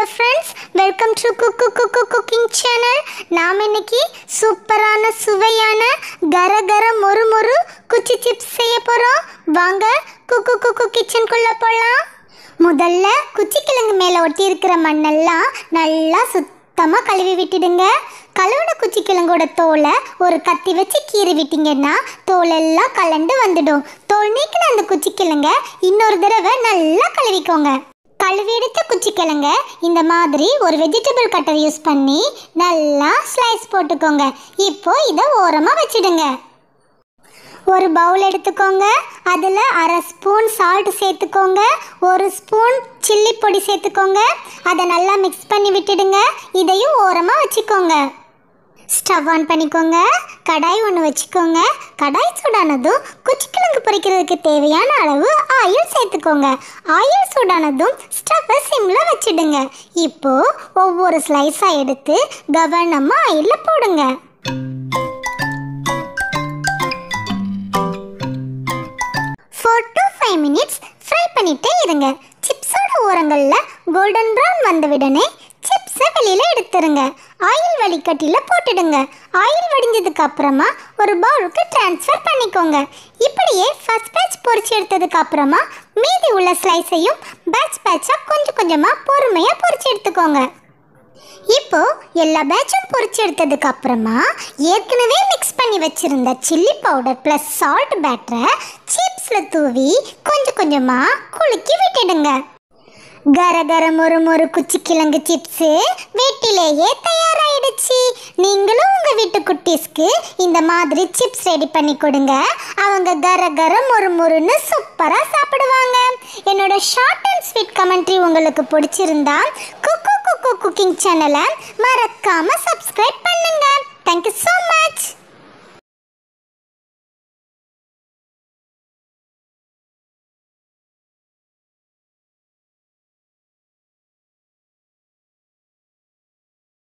hello friends welcome to cook cook cooking channel நாம் இன்னைக்கு சூப்பரான சுவையான கர கர மொறு மொறு குச்சி சிப்ஸ் செய்ய போகிறோம் வாங்க குக்கு குக்கு கிச்சனுக்குள்ளே போகலாம் முதல்ல குச்சிக்கிழங்கு மேலே ஒட்டி இருக்கிற மண்ணெல்லாம் நல்லா சுத்தமாக கழுவி விட்டுடுங்க கழுவின குச்சிக்கிழங்கோட தோலை ஒரு கத்தி வச்சு கீறி விட்டீங்கன்னா தோலெல்லாம் கலண்டு வந்துடும் தோல் நீக்கின அந்த குச்சிக்கிழங்க இன்னொரு தடவை நல்லா கழுவிக்கோங்க கழுவி எடுத்த குச்சிக்கிழங்க இந்த மாதிரி ஒரு வெஜிடபிள் கட்டர் யூஸ் பண்ணி நல்லா ஸ்லைஸ் போட்டுக்கோங்க இப்போ இதை ஓரமாக வச்சிடுங்க ஒரு பவுல் எடுத்துக்கோங்க அதில் அரை ஸ்பூன் சால்ட் சேர்த்துக்கோங்க ஒரு ஸ்பூன் சில்லி பொடி சேர்த்துக்கோங்க அதை நல்லா மிக்ஸ் பண்ணி விட்டுடுங்க இதையும் ஓரமாக வச்சுக்கோங்க ஸ்டவ் ஆன் பண்ணிக்கோங்க கடாய் ஒன்று வச்சுக்கோங்க கடாய் சூடானதும் குச்சிக்கிழங்கு பொரிக்கிறதுக்கு தேவையான அளவு ஆயில் சேர்த்துக்கோங்க ஆயில் சூடானதும் ஸ்டவ்வை சிம்மில் வச்சிடுங்க இப்போ ஒவ்வொரு ஸ்லைஸாக எடுத்து கவனமாக ஆயிலில் போடுங்க four to five minutes fry பண்ணிட்டே இருங்க சிப்ஸோட ஓரங்களில் கோல்டன் ப்ரௌன் வந்த உடனே சிப்ஸை வெளியில் எடுத்துருங்க ஆயில் வடிகட்டியில் போட்டுடுங்க ஆயில் வடிஞ்சதுக்கு அப்புறமா ஒரு பவுலுக்கு ட்ரான்ஸ்ஃபர் பண்ணிக்கோங்க இப்படியே ஃபர்ஸ்ட் பேட்ச் பொரிச்சு எடுத்ததுக்கு அப்புறமா மீதி உள்ள ஸ்லைஸையும் பேட்ச் பேட்சாக கொஞ்சம் கொஞ்சமாக பொறுமையாக பொரிச்சு எடுத்துக்கோங்க இப்போ எல்லா பேட்சும் பொரிச்சு எடுத்ததுக்கு அப்புறமா ஏற்கனவே மிக்ஸ் பண்ணி வச்சிருந்த சில்லி பவுடர் ப்ளஸ் சால்ட் பேட்டரை சிப்ஸில் தூவி கொஞ்சம் கொஞ்சமாக குலுக்கி விட்டுடுங்க கர கர மொறு மொறு குச்சிக்கிழங்கு சிப்ஸு வீட்டிலேயே தயாராயிடுச்சு நீங்களும் உங்கள் வீட்டு குட்டீஸ்க்கு இந்த மாதிரி சிப்ஸ் ரெடி பண்ணி கொடுங்க அவங்க கர கர மொறு மொறுன்னு சூப்பராக சாப்பிடுவாங்க என்னோட ஷார்ட் அண்ட் ஸ்வீட் கமெண்ட்ரி உங்களுக்கு பிடிச்சிருந்தா குக்கு குக்கு குக்கிங் சேனலை மறக்காம